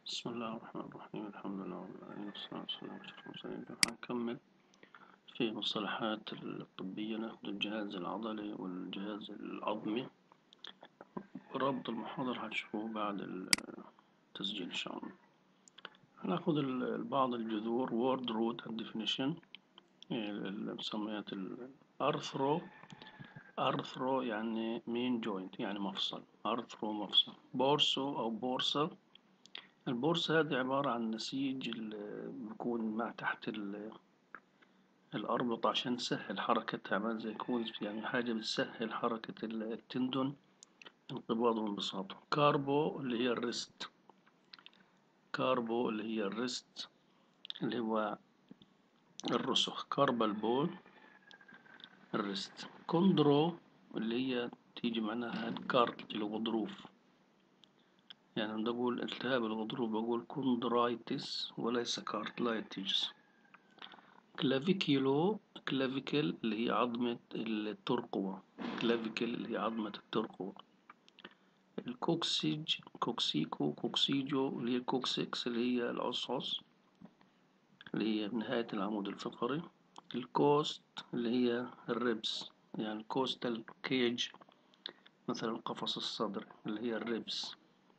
بسم الله الرحمن الرحيم الحمد لله رب العالمين والصلاة والسلام على أشرف المرسلين هنكمل في مصطلحات الطبية ناخد الجهاز العضلي والجهاز العظمي رابط المحاضرة هتشوفوه بعد التسجيل إن شاء الله هناخد بعض الجذور word root and definition المسميات الأرثرو أرثرو يعني مين جوينت يعني مفصل أرثرو مفصل بورسو أو بورصة البورصة هذه عبارة عن نسيج بيكون مع تحت الأربطة عشان تسهل حركتها عمال زي يكون يعني حاجة بتسهل حركة التندون انقباضه وانبساطه كاربو اللي هي الريست كاربو اللي هي الريست اللي هو الرسخ كاربال بون الريست كوندرو اللي هي تيجي معناها الكارت الغضروف يعني لما أقول التهاب الغضروف بقول كوندرايتس وليس كارتلايتس كلافيكيلو كلافيكل اللي هي عظمة الترقوة كلافيكل اللي هي عظمة الترقوة الكوكسيج كوكسيكو كوكسيجو اللي هي الكوكسيكس اللي هي العصعص اللي هي نهاية العمود الفقري الكوست اللي هي الربس يعني الكوستال كيج مثلا قفص الصدر اللي هي الربس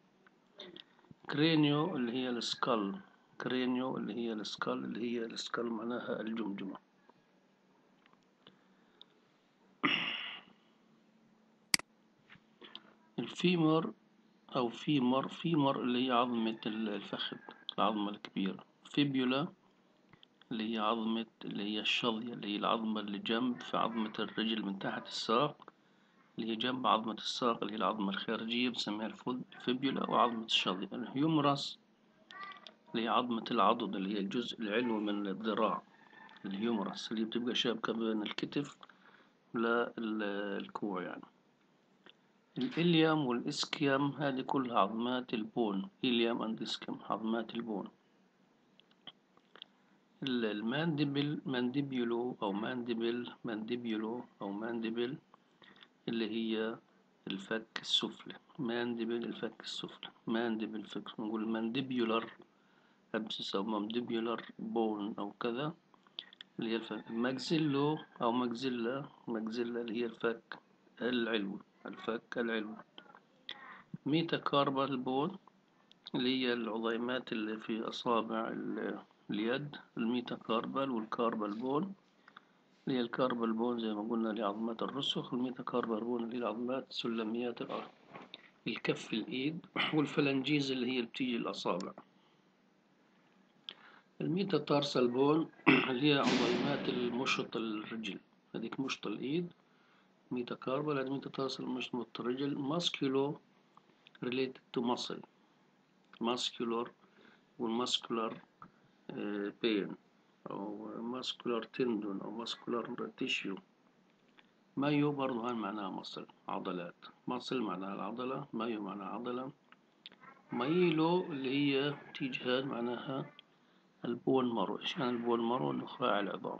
كرينيو اللي هي السكال كرينيو اللي هي السكال اللي هي السكال معناها الجمجمة الفيمر أو فيمر فيمر اللي هي عظمة الفخذ العظمة الكبيرة فيبيولا اللي هي عظمة اللي هي الشظية اللي هي العظمة اللي جنب في عظمة الرجل من تحت الساق اللي هي جنب عظمة الساق اللي هي العظمة الخارجية بنسميها الفيبيولا وعظمة الشظية الهيومرس اللي هي عظمة العضد اللي هي الجزء العلوي من الذراع الهيومرس اللي بتبقى شابكة بين الكتف للكوع يعني الإليام والإسكيام هذه كلها عظمات البون إليام أند إسكيام عظمات البون الماندبل مانديبيولو أو ماندبل مانديبيولو أو ماندبل اللي هي الفك السفلي ماندبل الفك السفلي ماندبل فك نقول مانديبيولار أبسس أو مانديبيولار بون أو كذا اللي هي الفك ماكزيلو أو ماكزيلا ماكزيلا اللي هي الفك العلوي الفك العلوي ميتاكاربال بون اللي هي العظيمات اللي في أصابع اليد الميتاكاربال والكاربال بون اللي هي الكاربال بون زي ما قلنا لعظمات الرسخ والميتاكاربال بون اللي هي العظمات سلميات الأرض الكف الإيد والفلنجيز اللي هي بتيجي الأصابع الميتاتارسال بون اللي هي عظيمات المشط الرجل هذيك مشط الإيد ميتاكاربال هذه ميتاتارسال مشط الرجل ماسكيولو related to muscle muscular والmuscular pain أو muscular tendon أو muscular tissue مايو برضه هاي معناها مصل عضلات مصل معناها العضلة مايو معناها عضلة مايلو اللي هي تيجي هاد معناها البون مرو إيش يعني البون مرو نخاع العظام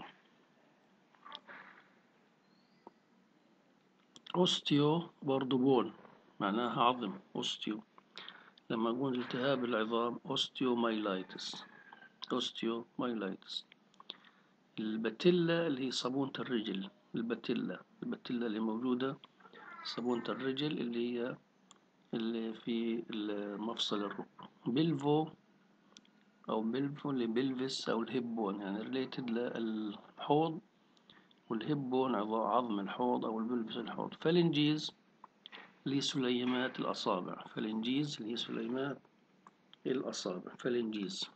أوستيو برضه بون معناها عظم أوستيو لما أقول التهاب العظام أوستيومايلايتس أوستيومايلايتس البتيلا اللي هي صابونة الرجل البتيلا البتيلا اللي موجودة صابونة الرجل اللي هي اللي في مفصل الركبة بلفو أو بلفو اللي بلفس أو الهبون يعني ريليتد للحوض والهبون عظم الحوض أو البلفس الحوض فالنجيز اللي هي سليمات الأصابع فالنجيز اللي هي سليمات الأصابع فالنجيز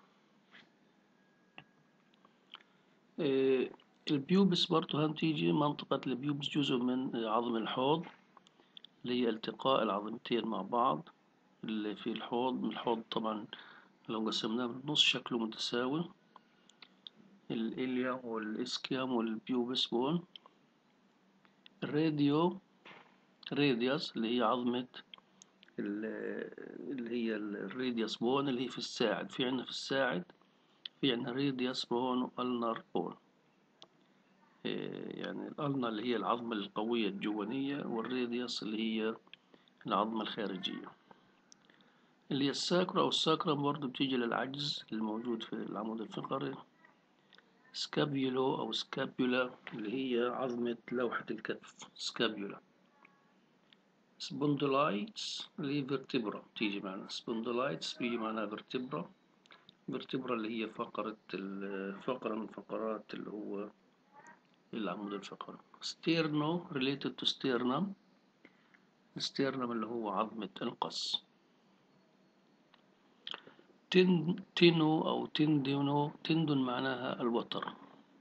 إيه البيوبس برضه هتيجي منطقة البيوبس جزء من عظم الحوض اللي هي التقاء العظمتين مع بعض اللي في الحوض الحوض طبعا لو قسمناه بالنص شكله متساوي الإليا والإسكيام والبيوبس بون الراديو راديوس اللي هي عظمة اللي هي الراديوس بون اللي هي في الساعد في عنا في الساعد في عنا راديوس بون والنر بون يعني الألنا اللي هي العظمة القوية الجوانية والراديوس اللي هي العظمة الخارجية اللي هي الساكرا أو الساكرم برضه بتيجي للعجز الموجود في العمود الفقري سكابيولو أو سكابيولا اللي هي عظمة لوحة الكتف سكابيولا سبوندولايتس اللي هي فيرتبرا تيجي معنا سبوندولايتس بيجي معنا فيرتبرا فيرتبرا اللي هي فقرة فقرة من فقرات اللي هو العمود الفقري ستيرنو related to sternum sternum اللي هو عظمة القص تن تنو أو تندنو تندن معناها الوتر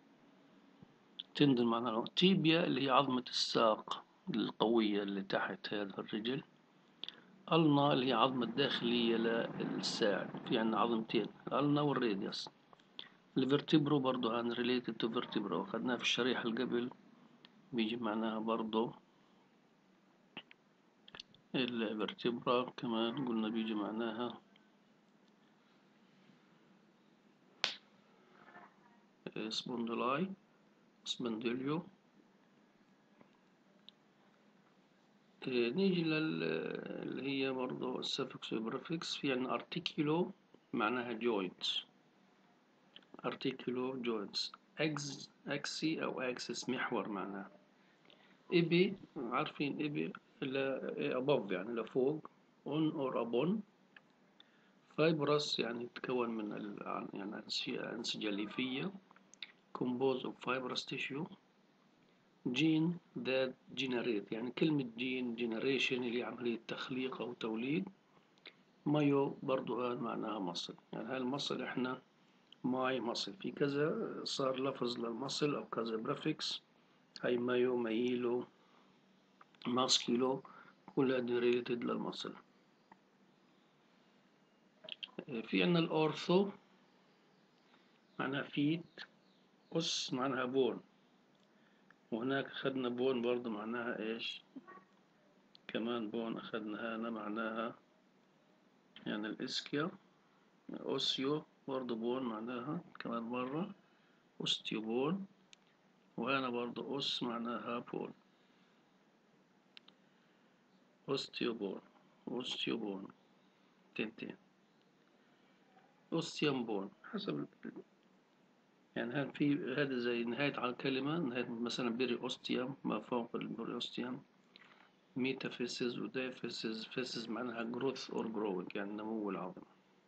تندن معناها تيبيا اللي هي عظمة الساق القوية اللي تحت هذا الرجل النا اللي هي عظمة داخلية للساعد في عندنا عظمتين النا والراديوس الفرتبرو برضو هان related to vertebra أخذناها في الشريحة اللي قبل بيجي معناها برضو الفرتبرا كمان قلنا بيجي معناها سبوندولاي سبندليو نيجي لل اللي هي برضو السفكس والبريفكس في عندنا ارتيكيولو معناها جوينت ارتيكيولو جوينتس اكس اكسي او اكسس محور معناها ابي عارفين ابي لا above يعني لفوق on or upon fibrous يعني تتكون من ال يعني أنسجة ليفية composed of fibrous tissue gene that generate يعني كلمة gene generation اللي عملية تخليق أو توليد مايو برضو هذا معناها مصل يعني هاي المصل احنا ماي مصل في كذا صار لفظ للمصل أو كذا بريفكس هاي مايو مايلو ماسكيلو كلها ريليتد للمصل في عنا الأورثو معناها فيت أس معناها بون وهناك أخذنا بون برضو معناها إيش كمان بون أخذنا هنا معناها يعني الإسكيا أوسيو برضو بون معناها كمان مرة أستيو بون وهنا برضو أس معناها بون أوستيوبون أوستيوبون تنتين أوستيومبون حسب يعني هل في هذا زي نهاية على الكلمة نهاية مثلا بيري أوستيوم ما فوق البيري أوستيوم ميتافيسز ودايفيسز فيسز معناها growth or growing يعني نمو العظم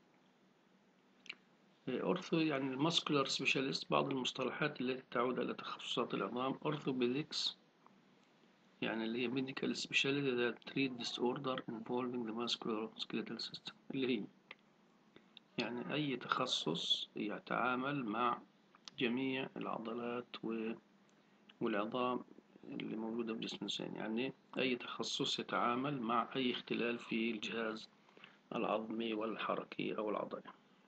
أورثو يعني الماسكولار سبيشاليست بعض المصطلحات التي تعود على تخصصات العظام أورثوبيدكس يعني اللي هي medical specialty that treat disorder involving the musculoskeletal system اللي هي يعني أي تخصص يتعامل مع جميع العضلات والعظام اللي موجودة في جسم الإنسان يعني أي تخصص يتعامل مع أي اختلال في الجهاز العظمي والحركي أو العضلي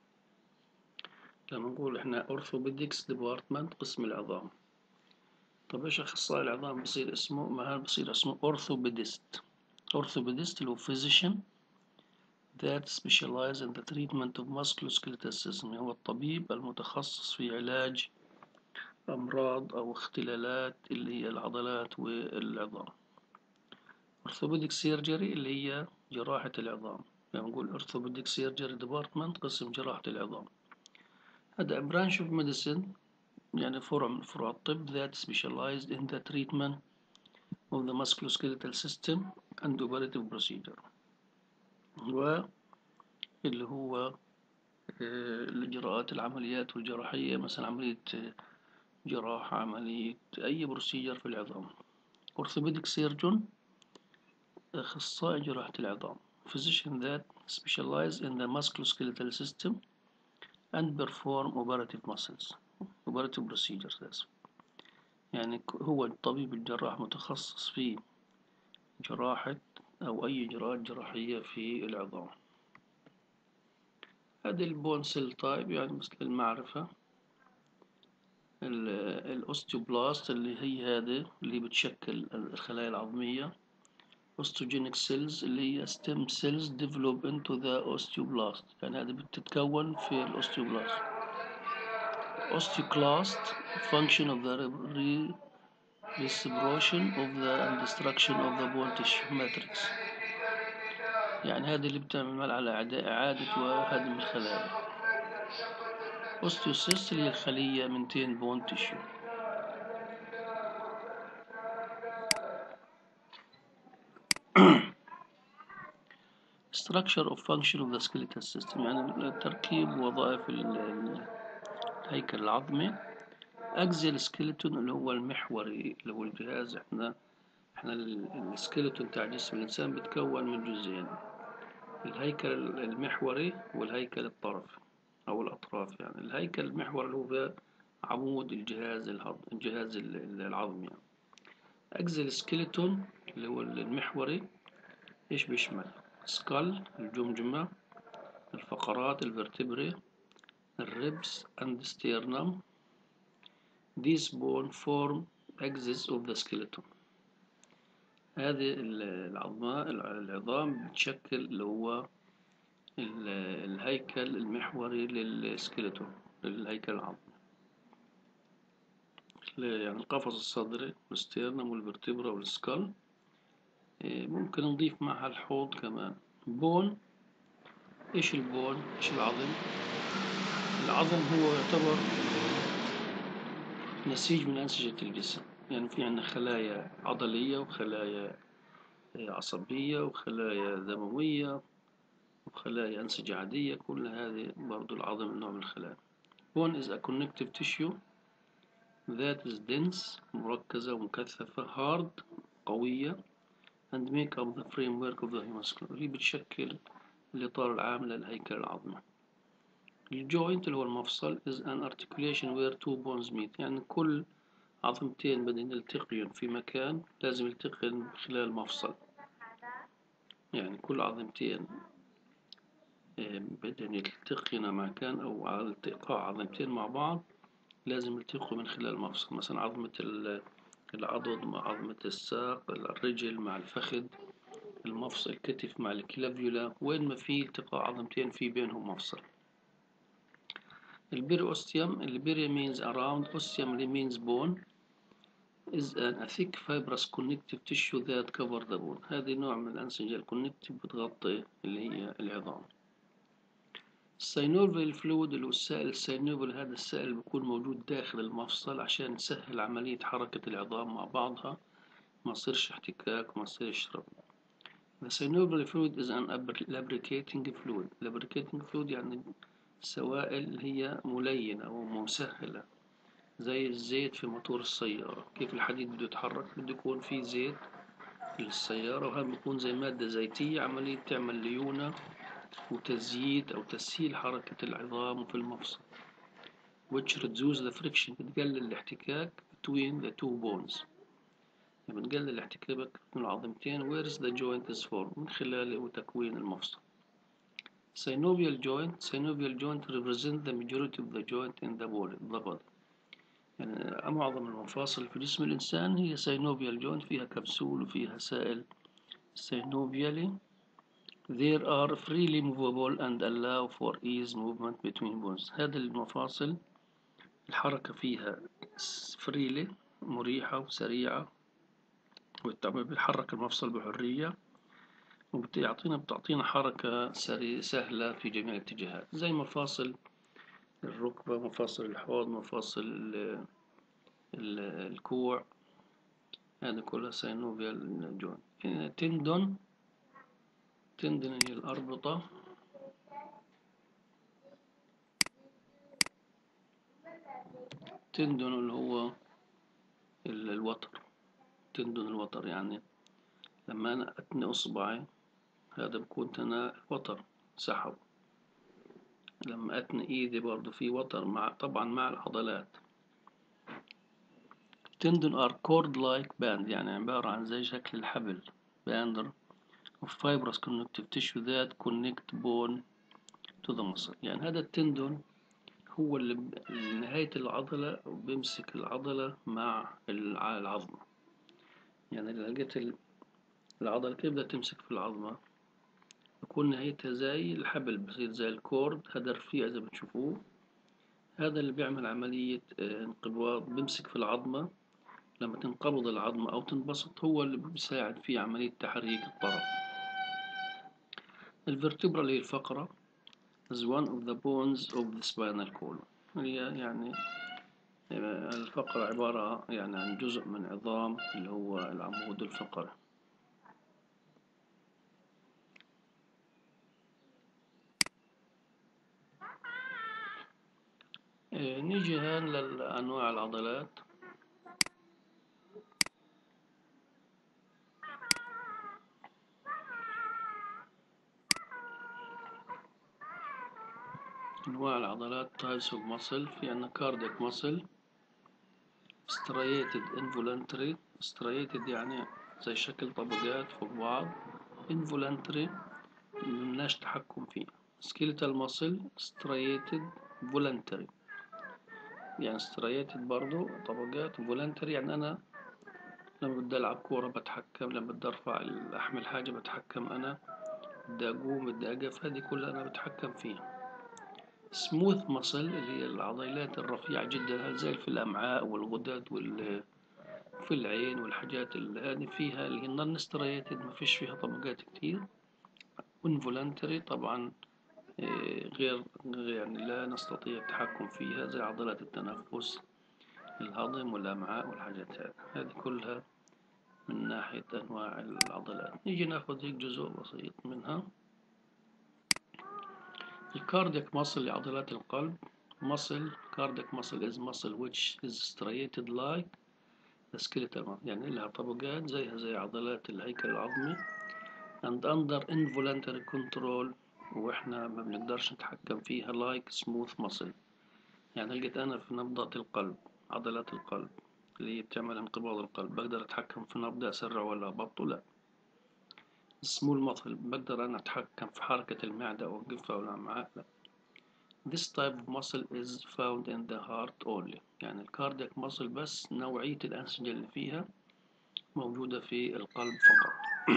لما نقول إحنا أورثوبيدكس ديبارتمنت قسم العظام طب إيش أخصائي العظام بصير اسمه ما بصير اسمه أورثوبيدست أورثوبيدست اللي هو physician that specialize in the treatment of musculoskeletal system هو الطبيب المتخصص في علاج أمراض أو اختلالات اللي هي العضلات والعظام orthopedic surgery اللي هي جراحة العظام لما نقول orthopedic surgery department قسم جراحة العظام هذا branch of medicine يعني فرع من فروع الطب that specialized in the treatment of the musculoskeletal system and operative procedure واللي هو الإجراءات العمليات والجراحية مثلا عملية جراحة عملية أي بروسيجر في العظام orthopedic surgeon أخصائي جراحة العظام physician that specialize in the musculoskeletal system and perform operative muscles operative procedures لازم يعني هو الطبيب الجراح متخصص في جراحة أو أي إجراءات جراحية في العظام هذه البون سيل تايب يعني مثل المعرفة الأوستيوبلاست اللي هي هذه اللي بتشكل الخلايا العظمية osteogenic cells اللي هي stem cells develop into the osteoblast يعني هذه بتتكون في الأوستيوبلاست osteoclast function of the respiration of the and destruction of the bone tissue matrix يعني هذه اللي بتعمل على إعادة إعادة وهدم الخلايا أوستيوسيست اللي هي الخلية من تين بون تيشو structure of function of the skeletal system يعني تركيب وظائف ال- ال- الهيكل العظمي axial skeleton اللي هو المحوري اللي هو الجهاز احنا احنا ال- السكيلتون بتاع جسم الإنسان بيتكون من جزئين الهيكل المحوري والهيكل الطرفي أو الأطراف يعني الهيكل المحوري اللي هو عمود الجهاز الهض... الجهاز ال- ال- العظمي يعني. أجزل سكيلتون اللي هو المحوري إيش بيشمل سكال الجمجمة الفقرات الفرتبري الريبس and sternum these bone form axis of the skeleton هذه ال- العظماء العظام بتشكل اللي هو ال- الهيكل المحوري للسكيلتون للهيكل العظمي يعني القفص الصدري والستيرنم والفرتبرا والسكال إيه، ممكن نضيف معها الحوض كمان بون ايش البون ايش العظم العظم هو يعتبر نسيج من أنسجة الجسم يعني في عندنا خلايا عضلية وخلايا إيه، عصبية وخلايا دموية وخلايا أنسجة عادية كل هذه برضو العظم نوع من الخلايا bone is a connective tissue that is dense مركزة ومكثفة hard قوية and make up the framework of the human skull اللي بتشكل الإطار العام للهيكل العظمي الجوينت اللي هو المفصل is an articulation where two bones meet يعني كل عظمتين بدهم يلتقيون في مكان لازم يلتقين من خلال مفصل يعني كل عظمتين آه، بدهم يلتقين مكان أو على التقاء عظمتين مع بعض لازم يلتقوا من خلال مفصل مثلا عظمة ال- العضد مع عظمة الساق الرجل مع الفخذ المفصل الكتف مع الكلافيولا وين ما في التقاء عظمتين في بينهم مفصل البيري اوستيوم البيري means around ostium اللي means bone is an, a thick fibrous connective tissue that cover the bone هذه نوع من الأنسجة الكونكتيف بتغطي اللي هي العظام السينوفيال فلويد اللي هو السائل السينوفيال هذا السائل بيكون موجود داخل المفصل عشان يسهل عملية حركة العظام مع بعضها ما يصيرش احتكاك وما يصيرش ربط The synovial fluid is an lubricating fluid lubricating fluid يعني سوائل اللي هي ملينة ومسهلة زي الزيت في موتور السيارة كيف الحديد بده يتحرك بده يكون فيه زيت في السيارة وهذا بيكون زي مادة زيتية عملية تعمل ليونة وتزييد أو تسهيل حركة العظام في المفصل which reduce the friction بتقلل الاحتكاك between the two bones يعني بتقلل الاحتكاك بين العظمتين where is the joint is formed من خلال تكوين المفصل synovial joint synovial joint represent the majority of the joint in the body the body يعني معظم المفاصل في جسم الإنسان هي synovial joint فيها كبسول وفيها سائل synovially There are freely movable and allow for ease movement between bones هذه المفاصل الحركة فيها freely مريحة وسريعة والتعبير بيتحرك المفصل بحرية وبتعطينا بتعطينا حركة سري سهلة في جميع الاتجاهات زي مفاصل الركبة مفاصل الحوض مفاصل ال- ال- الكوع هذه كلها سينوفيال جوينت تندون تندن هي الأربطة تندن اللي هو ال- الوتر تندن الوتر يعني لما أنا أتني إصبعي هذا بكون تنا وتر سحب لما أتني إيدي برضو في وتر مع طبعا مع العضلات تندن are cord like band يعني عبارة عن زي شكل الحبل bander of fibrous connective tissue that connect bone to the muscle يعني هذا التندون هو اللي ب- نهاية العضلة بيمسك العضلة مع الع- العظمة يعني إذا لقيت ال- العضلة كيف بدها تمسك في العظمة يكون نهايتها زي الحبل بصير زي الكورد هذا رفيع إذا بتشوفوه هذا اللي بيعمل عملية آه، انقباض بيمسك في العظمة لما تنقبض العظمة أو تنبسط هو اللي بيساعد في عملية تحريك الطرف الفرتبرا اللي هي الفقرة is one of the bones of the spinal column هي يعني الفقرة عبارة يعني عن جزء من عظام اللي هو العمود الفقري نيجي هان لأنواع العضلات أنواع العضلات types of muscle في عنا cardiac muscle striated involuntary striated يعني زي شكل طبقات فوق بعض involuntary ملناش تحكم فيه skeletal muscle striated voluntary يعني striated برضو طبقات voluntary يعني أنا لما بدي ألعب كورة بتحكم لما بدي أرفع أحمل حاجة بتحكم أنا بدي أقوم بدي أقف هذه كلها أنا بتحكم فيها سموث مصل اللي هي العضلات الرفيعة جدا زي في الأمعاء والغدد وال في العين والحاجات اللي هذه فيها اللي هي نون ستريتد ما فيش فيها طبقات كتير انفولنتري طبعا غير يعني لا نستطيع التحكم فيها زي عضلات التنفس الهضم والأمعاء والحاجات هذه هذه كلها من ناحية أنواع العضلات نيجي ناخذ هيك جزء بسيط منها الكاردياك muscle لعضلات القلب muscle cardiac muscle is muscle which is striated like the skeletal muscle يعني لها طبقات زيها زي عضلات الهيكل العظمي and under involuntary control واحنا ما بنقدرش نتحكم فيها like smooth muscle يعني لقيت انا في نبضات القلب عضلات القلب اللي هي بتعمل انقباض القلب بقدر اتحكم في نبضه اسرع ولا ابطئ لا سمول مصل بقدر أنا أتحكم في حركة المعدة أوقفها ولا معاه لا This type of muscle is found in the heart only يعني الكاردياك muscle بس نوعية الأنسجة اللي فيها موجودة في القلب فقط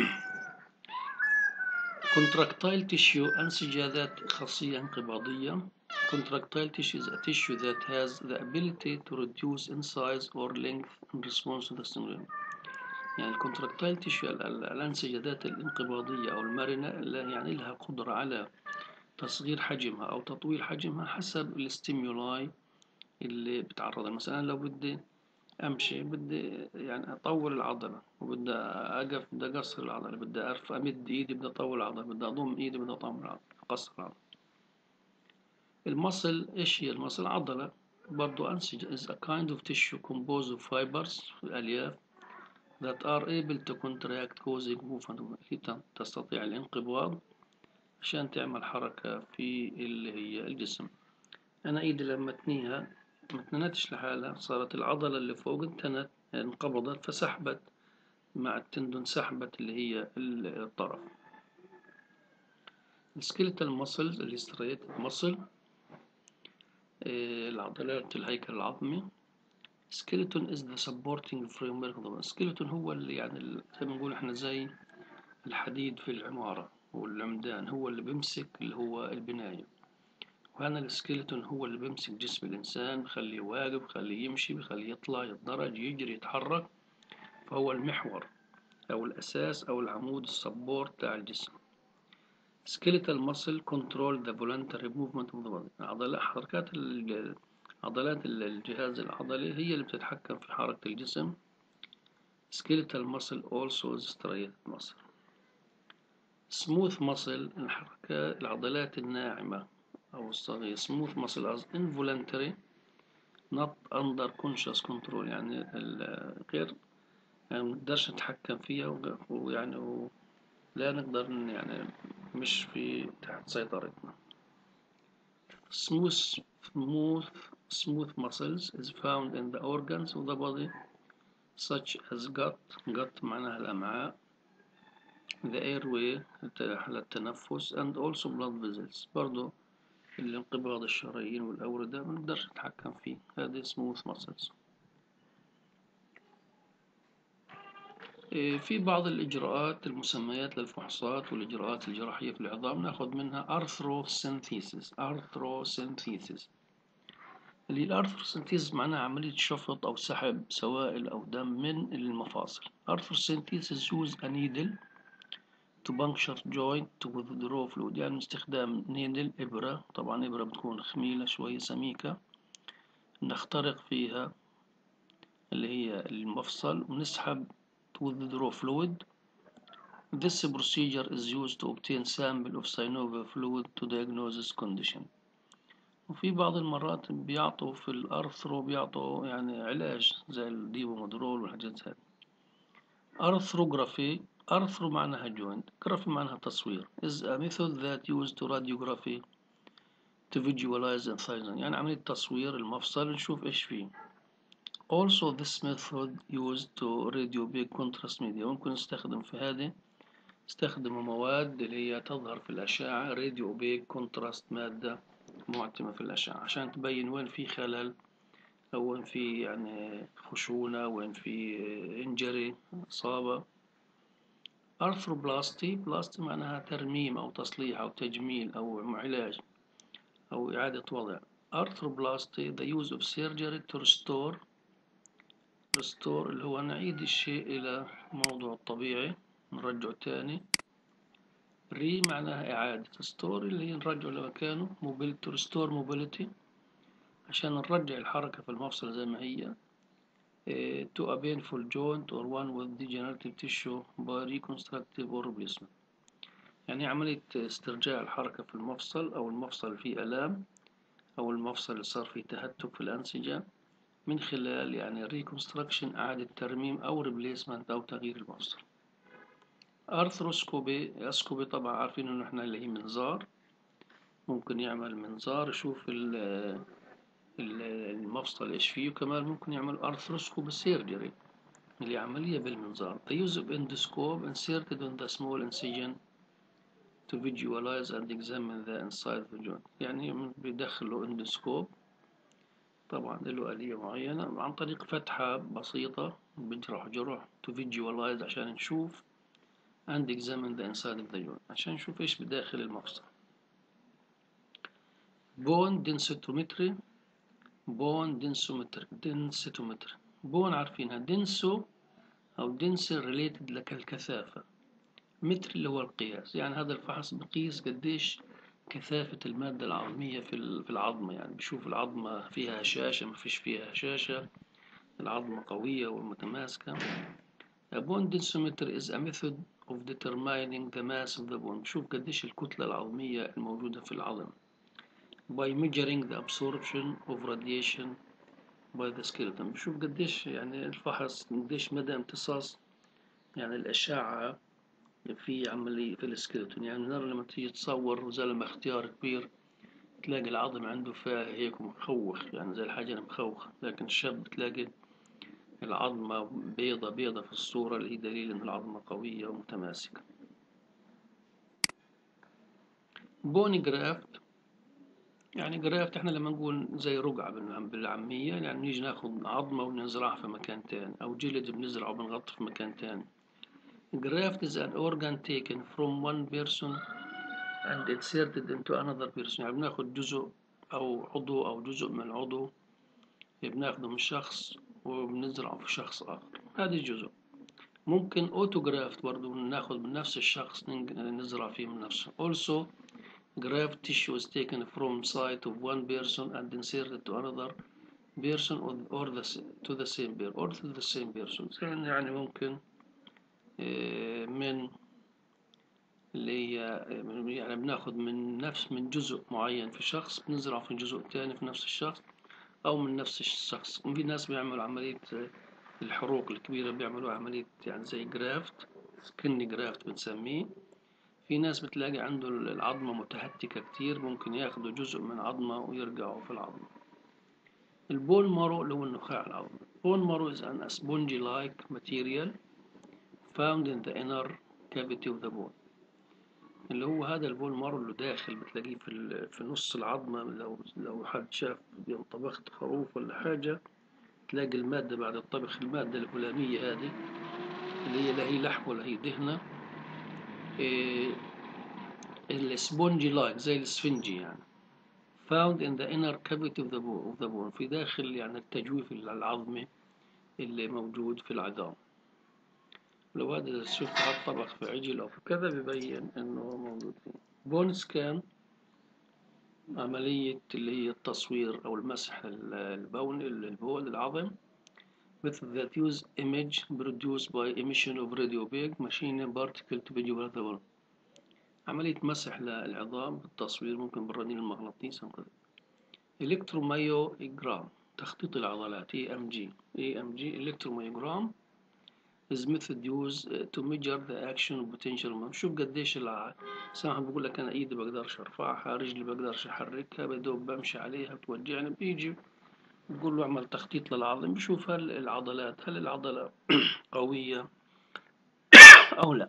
contractile tissue أنسجة ذات خاصية انقباضية contractile tissue is a tissue that has the ability to reduce in size or length in response to the stimulus يعني الكونتراكتايل تيشو الأنسجة ذات الانقباضية أو المرنة يعني لها قدرة على تصغير حجمها أو تطويل حجمها حسب الاستيمولاي اللي بتعرضها مثلا لو بدي أمشي بدي يعني أطول العضلة وبدي أقف بدي أقصر العضلة بدي أرفع أمد إيدي بدي أطول العضلة بدي أضم إيدي بدي أطول العضلة أقصر العضلة المصل إيش هي المصل عضلة برضو أنسجة is a kind of tissue composed of fibers الألياف that are able to contract causing movement هي تستطيع الانقباض عشان تعمل حركة في اللي هي الجسم أنا إيدي لما تنيها ما تنتش لحالها صارت العضلة اللي فوق انتنت انقبضت فسحبت مع التندون سحبت اللي هي الطرف السكيلتال ماسلز اللي ستريت ماسل العضلات الهيكل العظمي skeleton is the supporting framework طبعا skeleton هو اللي يعني زي ما نقول احنا زي الحديد في العمارة والعمدان هو اللي بيمسك اللي هو البناية وهنا السكيلتون هو اللي بيمسك جسم الإنسان بخليه واقف بخليه يمشي بخليه يطلع يتدرج يجري يتحرك فهو المحور أو الأساس أو العمود السبورت بتاع الجسم skeletal muscle control the voluntary movement of the body عضلات حركات عضلات الجهاز العضلي هي اللي بتتحكم في حركة الجسم skeletal muscle also is striated muscle smooth muscle الحركة العضلات الناعمة أو الصغيرة smooth muscle as involuntary not under conscious control يعني غير يعني منقدرش نتحكم فيها ويعني لا نقدر يعني مش في تحت سيطرتنا smooth smooth smooth muscles is found in the organs of the body such as gut gut معناها الأمعاء the airway التنفس and also blood vessels برضو الانقباض الشرايين والأوردة ما نقدرش نتحكم فيه هذه smooth muscles في بعض الإجراءات المسميات للفحوصات والإجراءات الجراحية في العظام ناخذ منها arthrosynthesis arthrosynthesis اللي الارثروسينثيز معناها عملية شفط أو سحب سوائل أو دم من المفاصل arthrosynthesis use a needle to puncture joint to withdraw fluid يعني استخدام نيدل إبرة طبعا إبرة بتكون خميلة شوية سميكة نخترق فيها اللي هي المفصل ونسحب to withdraw fluid This procedure is used to obtain sample of synovial fluid to diagnose this condition وفي بعض المرات بيعطوا في الأرثرو بيعطوا يعني علاج زي الديبومودرول والحاجات هذه أرثروغرافي أرثرو معناها joint graphy معناها تصوير is a method that used to radiography to visualize incision يعني عملية تصوير المفصل نشوف إيش فيه also this method used to radio big contrast media ممكن نستخدم في هذه استخدموا مواد اللي هي تظهر في الأشعة راديو بيك كونتراست مادة معتمة في الأشعة عشان تبين وين في خلل أو وين في يعني خشونة وين في انجري إصابة أرثروبلاستي بلاستي معناها ترميم أو تصليح أو تجميل أو علاج أو إعادة وضع أرثروبلاستي the use of surgery to restore restore اللي هو نعيد الشيء إلى موضوع الطبيعي نرجعه تاني ري معناها إعادة ستور اللي هي نرجعه لمكانه موبيلتي ريستور موبيليتي عشان نرجع الحركة في المفصل زي ما هي إيه to a painful joint or one with degenerative tissue by reconstructive or replacement يعني عملية استرجاع الحركة في المفصل أو المفصل فيه ألام أو المفصل اللي صار فيه تهتك في الأنسجة من خلال يعني reconstruction إعادة ترميم أو replacement أو تغيير المفصل أرثروسكوبي أسكوبي طبعا عارفين إنه إحنا اللي هي منظار ممكن يعمل منظار يشوف المفصل إيش فيه وكمان ممكن يعمل أرثروسكوب سيرجري اللي عملية بالمنظار The use of endoscope inserted on the small incision to visualize and examine the inside of the joint يعني بيدخلوا اندوسكوب طبعا له آلية معينة عن طريق فتحة بسيطة بجرح جرح to visualize عشان نشوف and examine the inside of the joint عشان نشوف ايش بداخل المفصل bone densitometry bone densometry densitometry bone عارفينها denso أو denser related لك الكثافة متر اللي هو القياس يعني هذا الفحص بقيس قديش كثافة المادة العظمية في العظمة يعني بشوف العظمة فيها هشاشة ما فيش فيها هشاشة العظمة قوية ومتماسكة bone densometer is a method of determining the mass of the bone بشوف قديش الكتلة العظمية الموجودة في العظم by measuring the absorption of radiation by the skeleton بشوف قديش يعني الفحص قديش مدى امتصاص يعني الأشعة في عملية في السكيلتون يعني نرى لما تيجي تصور زلمة اختيار كبير تلاقي العظم عنده فيها هيك مخوخ يعني زي الحجر مخوخ لكن الشاب تلاقي العظمة بيضة بيضة في الصورة اللي هي دليل إن العظمة قوية ومتماسكة بوني جرافت يعني جرافت احنا لما نقول زي رقعة بالعامية يعني نيجي ناخد عظمة ونزرعها في مكان تاني أو جلد بنزرعه وبنغطي في مكان تاني graft is an organ taken from one person and inserted into another person يعني بناخد جزء أو عضو أو جزء من عضو بناخده من شخص وبنزرعه في شخص آخر هذا جزء ممكن autograft برضو ناخد من نفس الشخص نزرع فيه من نفسه also graft tissue is taken from site of one person and inserted to another person or the, to the same person or to the same person يعني ممكن من اللي هي يعني بناخد من نفس من جزء معين في شخص بنزرعه في جزء تاني في نفس الشخص أو من نفس الشخص في ناس بيعملوا عملية الحروق الكبيرة بيعملوا عملية يعني زي جرافت سكن جرافت بنسميه في ناس بتلاقي عنده العظمة متهتكة كتير ممكن ياخدوا جزء من عظمة ويرجعوا في العظمة البون مارو اللي هو النخاع العظمي بون مارو is an spongy like material found in the inner cavity of the bone اللي هو هذا البون مارو اللي داخل بتلاقيه في في نص العظمة لو لو حد شاف طبخت خروف ولا حاجة تلاقي المادة بعد الطبخ المادة الهلامية هذه اللي هي لا هي لحم ولا هي دهنة إيه السبونجي لايك زي الاسفنجي يعني found in the inner cavity of the bone, of the bone في داخل يعني التجويف العظمي اللي موجود في العظام لو هذا شفت هذا طبق في عجل أو في كذا بيبين إنه موجود فيه بون سكان عملية اللي هي التصوير أو المسح البون البول العظم method that use image produced by emission of radio wave machine particle to be geographical عملية مسح للعظام بالتصوير ممكن بالرنين المغناطيسي وكذا إلكتروميوجرام تخطيط العضلات EMG EMG إلكتروميوجرام is method used to measure the action of potential شوف قديش سامح بقول لك أنا إيدي بقدرش أرفعها رجلي بقدرش أحركها بدوب بمشي عليها بتوجعني بيجي بقول له اعمل تخطيط للعظم بشوف هل العضلات هل العضلة قوية أو لا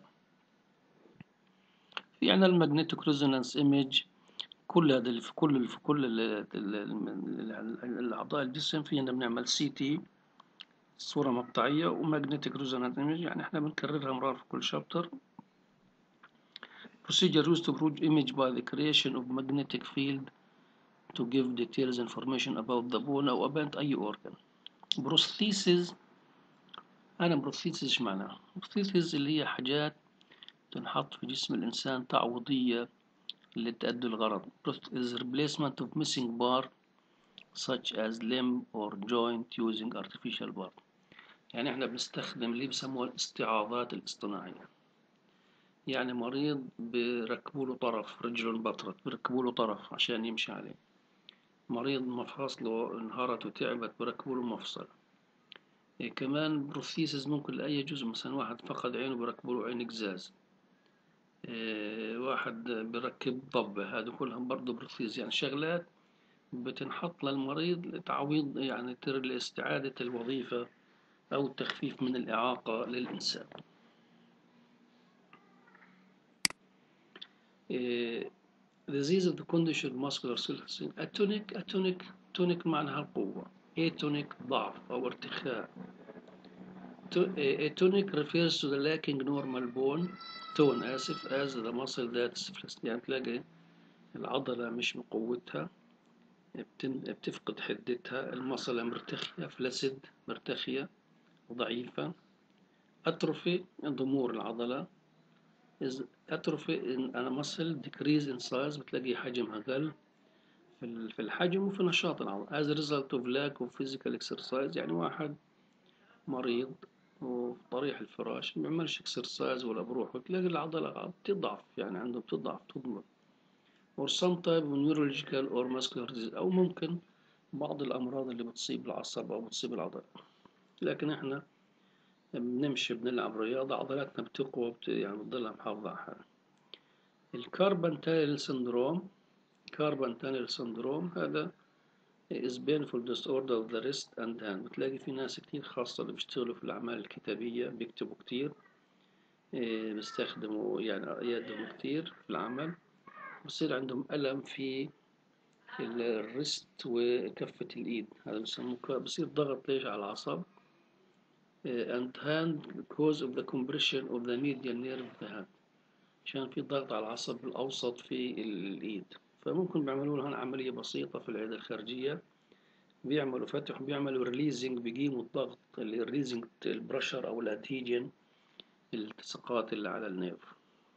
يعني المagnetic resonance image كل هذا في كل في كل الأعضاء الجسم فينا بنعمل سي تي صورة مقطعية ومagnetic resonance image يعني احنا بنكررها مرار في كل شابتر procedure used to produce image by the creation of magnetic field to give details information about the bone أو about أي organ prosthesis أنا prosthesis إيش معناها؟ prosthesis اللي هي حاجات تنحط في جسم الإنسان تعويضية اللي تأدي الغرض is replacement of missing part such as limb or joint using artificial part يعني احنا بنستخدم اللي بيسموها الاستعاضات الاصطناعية يعني مريض بركبوا له طرف رجله انبطرت بركبوا له طرف عشان يمشي عليه مريض مفاصله انهارت وتعبت بركبوا له مفصل إيه كمان بروثيسز ممكن لأي جزء مثلا واحد فقد عينه بركبوا له عين قزاز إيه واحد بركب ضبة هذا كلهم برضه بروثيز يعني شغلات بتنحط للمريض لتعويض يعني لاستعادة الوظيفة أو التخفيف من الإعاقة للإنسان إيه disease of the condition muscular system atonic atonic tonic معناها القوة atonic ضعف أو ارتخاء atonic refers to the lacking normal bone tone آسف as the muscle that's يعني تلاقي العضلة مش بقوتها بتفقد حدتها المصلة مرتخية فلسد مرتخية ضعيفة أتروفي ضمور العضلة is atrophy in a muscle decrease in size بتلاقي حجمها قل في الحجم وفي نشاط العضلة as a result of lack of physical exercise يعني واحد مريض وفي طريح الفراش ما بيعملش اكسرسايز ولا بروح وتلاقي العضلة بتضعف يعني عنده بتضعف تضمر or some type of neurological or muscular disease أو ممكن بعض الأمراض اللي بتصيب العصب أو بتصيب العضلة لكن احنا بنمشي بنلعب رياضة عضلاتنا بتقوى بت... يعني بتضلها محافظة على حالها الكاربنتايل سندروم كاربنتايل سندروم هذا is painful disorder of the wrist and hand بتلاقي في ناس كتير خاصة اللي بيشتغلوا في الأعمال الكتابية بيكتبوا كتير بيستخدموا يعني يدهم كتير في العمل بصير عندهم ألم في الريست وكفة الإيد هذا بيسموه بصير ضغط ليش على العصب and hand because of the compression of the medial nerve of the hand عشان في ضغط على العصب الأوسط في الإيد فممكن بيعملوا لها عملية بسيطة في العيادة الخارجية بيعملوا فتح بيعملوا ريليزنج بيقيموا الضغط الريليزنج البرشر أو الأدهيجن الالتصاقات اللي على النيرف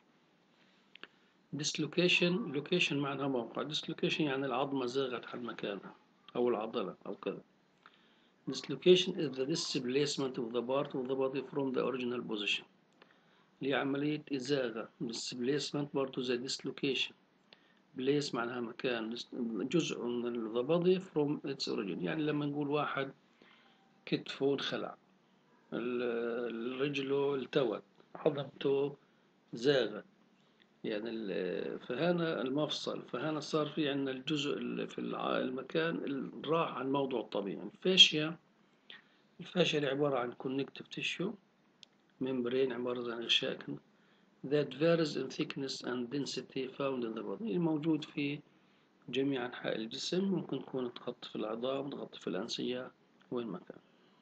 dislocation location معناها موقع dislocation يعني العظمة زاغت عن مكانها أو العضلة أو كذا dislocation is the displacement of the part of the body from the original position اللي عملية إزاغة displacement برضو زي dislocation place معناها مكان جزء من the body from its origin يعني لما نقول واحد كتفه انخلع رجله التوت عظمته زاغت يعني فهنا المفصل فهنا صار في عندنا الجزء اللي في المكان راح عن موضوع الطبيعي الفاشيا الفاشيا اللي عبارة عن connective tissue membrane عبارة عن غشاء that varies in thickness and density found in the body الموجود في جميع أنحاء الجسم ممكن تكون تغطي في العظام تغطي في الأنسية وين ما كان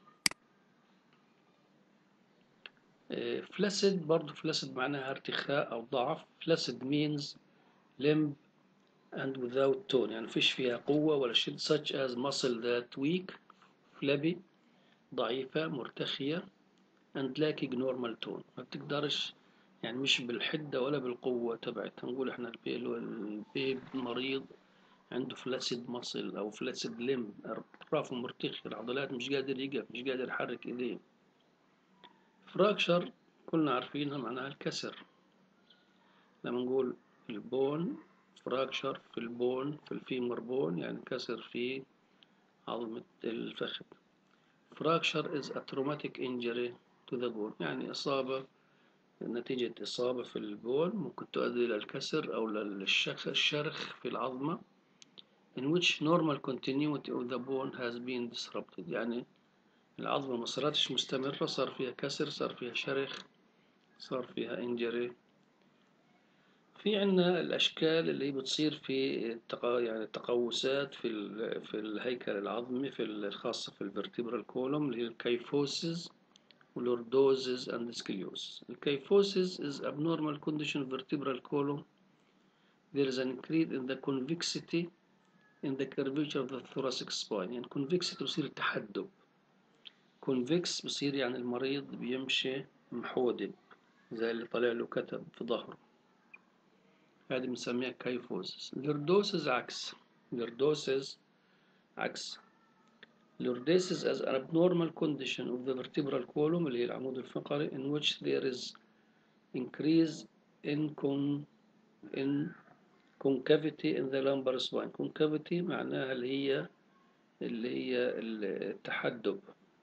فلاسد برضو فلاسد معناها ارتخاء أو ضعف فلاسد means limb and without tone يعني فيش فيها قوة ولا شد such as muscle that weak flabby ضعيفة مرتخية and lacking normal tone ما بتقدرش يعني مش بالحدة ولا بالقوة تبعتها نقول احنا البيل البيب مريض عنده فلاسد مصل او فلاسد لم اطرافه مرتخية العضلات مش قادر يقف مش قادر يحرك ايديه فراكشر كلنا عارفينها معناها الكسر لما نقول البون فراكشر في البون في الفيمر بون يعني كسر في عظمة الفخذ fracture is a traumatic injury to the bone يعني إصابة نتيجة إصابة في البون ممكن تؤدي إلى الكسر أو للشرخ في العظمة in which normal continuity of the bone has been disrupted يعني العظمة ما صارتش مستمرة صار فيها كسر صار فيها شرخ صار فيها injury في عنا الأشكال اللي بتصير في التق... يعني التقوسات في ال... في الهيكل العظمي في الخاصة في الفرتبرال كولوم اللي هي الكيفوسيس واللوردوزيس and scoliosis. الكيفوسيس is abnormal condition of vertebral column. There is an increase in the convexity in the curvature of the thoracic spine. يعني convexity بصير التحدب. convex بصير يعني المريض بيمشي محودب زي اللي طالع له كتب في ظهره. هذه بنسميها كيفوسيس لوردوسيس عكس لوردوسيس عكس لوردوسيس as an abnormal condition of the vertebral column اللي هي العمود الفقري in which there is increase in con in concavity in the lumbar spine concavity معناها اللي هي اللي هي التحدب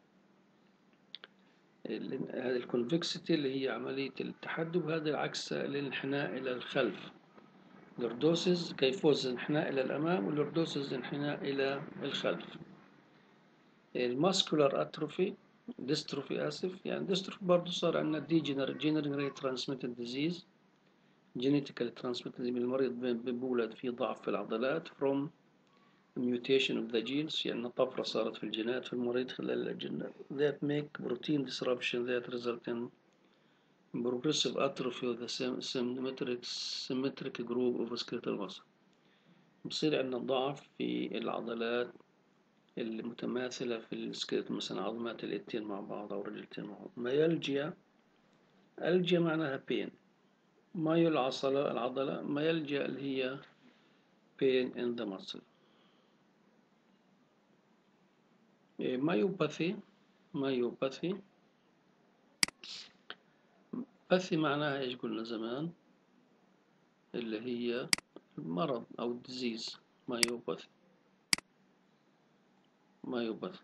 هذه الكونفكسيتي اللي هي عملية التحدب هذا عكس الانحناء إلى الخلف لوردوسز كيفوز انحناء إلى الأمام واللوردوسز انحناء إلى الخلف الماسكولار أتروفي ديستروفي آسف يعني ديستروفي برضه صار عندنا ديجنريت ترانسميتد ديزيز جينيتيكال ترانسميتد المريض بيولد في ضعف في العضلات from mutation of the genes يعني طفرة صارت في الجينات في المريض خلال الجينات that make protein disruption that result in progressive atrophy of the symmetric, symmetric group of skeletal muscle بصير عندنا ضعف في العضلات المتماثلة في السكيلت مثلا عظمات اليدين مع بعض أو رجلتين مع بعض ميلجيا ألجيا معناها بين مايو العضلة العضلة ميلجيا اللي هي pain in the muscle مايوباثي مايوباثي باثي معناها ايش قلنا زمان اللي هي المرض او الديزيز مايوباثي مايوباثي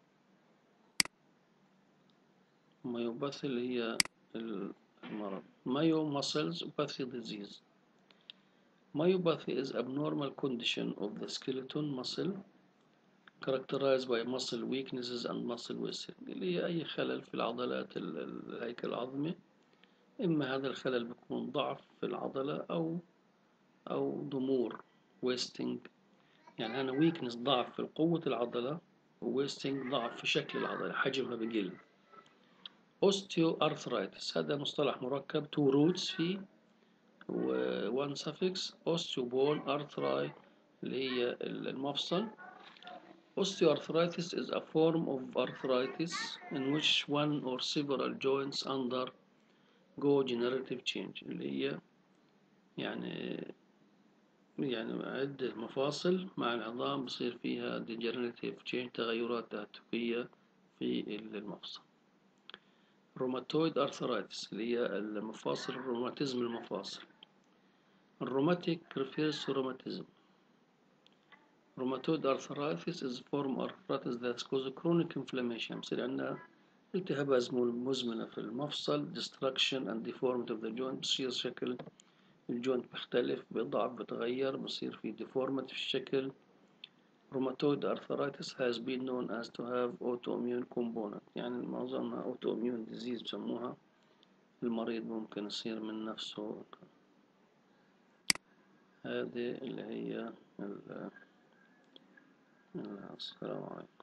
مايوباثي اللي هي المرض مايو muscles باثي disease myopathy is abnormal condition of the skeleton muscle characterized by muscle weaknesses and muscle wasting اللي هي أي خلل في العضلات الهيكل العظمي إما هذا الخلل بيكون ضعف في العضلة أو أو ضمور wasting يعني أنا weakness ضعف في قوة العضلة و wasting ضعف في شكل العضلة حجمها بقل osteoarthritis هذا مصطلح مركب two roots فيه و one suffix osteobone arthri اللي هي المفصل Osteoarthritis is a form of arthritis in which one or several joints undergo generative change اللي هي يعني يعني عدة مفاصل مع العظام بصير فيها degenerative change تغيرات تهتكية في المفصل روماتويد arthritis اللي هي المفاصل الروماتيزم المفاصل الروماتيك refers to rheumatism rheumatoid arthritis is form of arthritis that causes chronic inflammation بصير عندنا التهابات مزمنة في المفصل destruction and deformity of the joint بصير شكل الجوينت بيختلف بيضعف بتغير بصير في deformity في الشكل rheumatoid arthritis has been known as to have autoimmune component يعني معظمها autoimmune disease بسموها المريض ممكن يصير من نفسه هذه اللي هي السلام عليكم